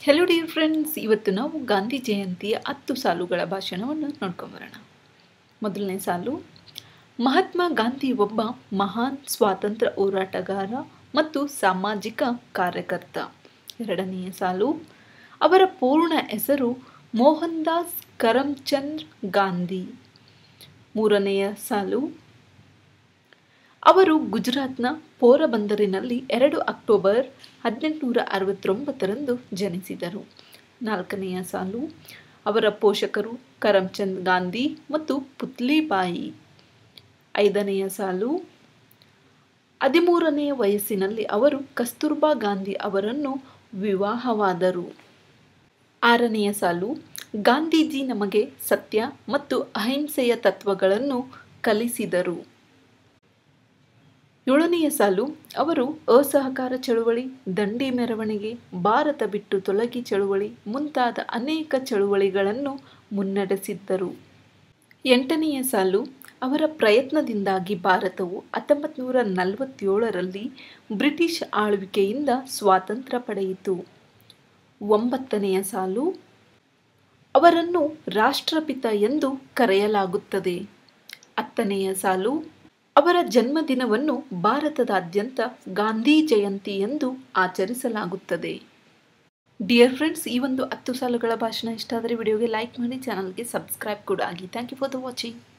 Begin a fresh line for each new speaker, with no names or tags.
hello dear friends ಇವತ್ತು ನಾವು ಗಾಂಧಿ ಜಯಂತಿಯ ಹತ್ತು ಸಾಲುಗಳ ಭಾಷಣವನ್ನು ನೋಡ್ಕೊಂಬರೋಣ ಮೊದಲನೇ ಸಾಲು ಮಹಾತ್ಮ ಗಾಂಧಿ ಒಬ್ಬ ಮಹಾನ್ ಸ್ವಾತಂತ್ರ್ಯ ಹೋರಾಟಗಾರ ಮತ್ತು ಸಾಮಾಜಿಕ ಕಾರ್ಯಕರ್ತ ಎರಡನೆಯ ಸಾಲು ಅವರ ಪೂರ್ಣ ಹೆಸರು ಮೋಹನ್ ದಾಸ್ ಕರಮ್ಚಂದ್ ಗಾಂಧಿ ಮೂರನೆಯ ಸಾಲು ಅವರು ಗುಜರಾತ್ನ ಪೋರಬಂದರಿನಲ್ಲಿ ಎರಡು ಅಕ್ಟೋಬರ್ ಹದಿನೆಂಟುನೂರ ಅರವತ್ತೊಂಬತ್ತರಂದು ಜನಿಸಿದರು ನಾಲ್ಕನೆಯ ಸಾಲು ಅವರ ಪೋಷಕರು ಕರಮ್ಚಂದ್ ಗಾಂಧಿ ಮತ್ತು ಪುತ್ಲಿಬಾಯಿ ಐದನೆಯ ಸಾಲು ಹದಿಮೂರನೆಯ ವಯಸ್ಸಿನಲ್ಲಿ ಅವರು ಕಸ್ತೂರ್ಬಾ ಗಾಂಧಿ ಅವರನ್ನು ವಿವಾಹವಾದರು ಆರನೆಯ ಸಾಲು ಗಾಂಧೀಜಿ ನಮಗೆ ಸತ್ಯ ಮತ್ತು ಅಹಿಂಸೆಯ ತತ್ವಗಳನ್ನು ಕಲಿಸಿದರು ಏಳನೆಯ ಸಾಲು ಅವರು ಅಸಹಕಾರ ಚಳುವಳಿ ದಂಡಿ ಮೆರವಣಿಗೆ ಭಾರತ ಬಿಟ್ಟು ತೊಲಗಿ ಚಳುವಳಿ ಮುಂತಾದ ಅನೇಕ ಚಳುವಳಿಗಳನ್ನು ಮುನ್ನಡೆಸಿದ್ದರು ಎಂಟನೆಯ ಸಾಲು ಅವರ ಪ್ರಯತ್ನದಿಂದಾಗಿ ಭಾರತವು ಹತ್ತೊಂಬತ್ತು ನೂರ ನಲವತ್ತೇಳರಲ್ಲಿ ಬ್ರಿಟಿಷ್ ಆಳ್ವಿಕೆಯಿಂದ ಸ್ವಾತಂತ್ರ್ಯ ಪಡೆಯಿತು ಒಂಬತ್ತನೆಯ ಸಾಲು ಅವರನ್ನು ರಾಷ್ಟ್ರಪಿತ ಎಂದು ಕರೆಯಲಾಗುತ್ತದೆ ಹತ್ತನೆಯ ಸಾಲು ಅವರ ಜನ್ಮದಿನವನ್ನು ಭಾರತದಾದ್ಯಂತ ಗಾಂಧಿ ಜಯಂತಿ ಎಂದು ಆಚರಿಸಲಾಗುತ್ತದೆ ಡಿಯರ್ ಫ್ರೆಂಡ್ಸ್ ಈ ಒಂದು ಹತ್ತು ಸಾಲುಗಳ ಭಾಷಣ ಇಷ್ಟ ಆದರೆ ವಿಡಿಯೋಗೆ ಲೈಕ್ ಮಾಡಿ ಚಾನಲ್ಗೆ ಸಬ್ಸ್ಕ್ರೈಬ್ ಕೂಡ ಆಗಿ thank you for the watching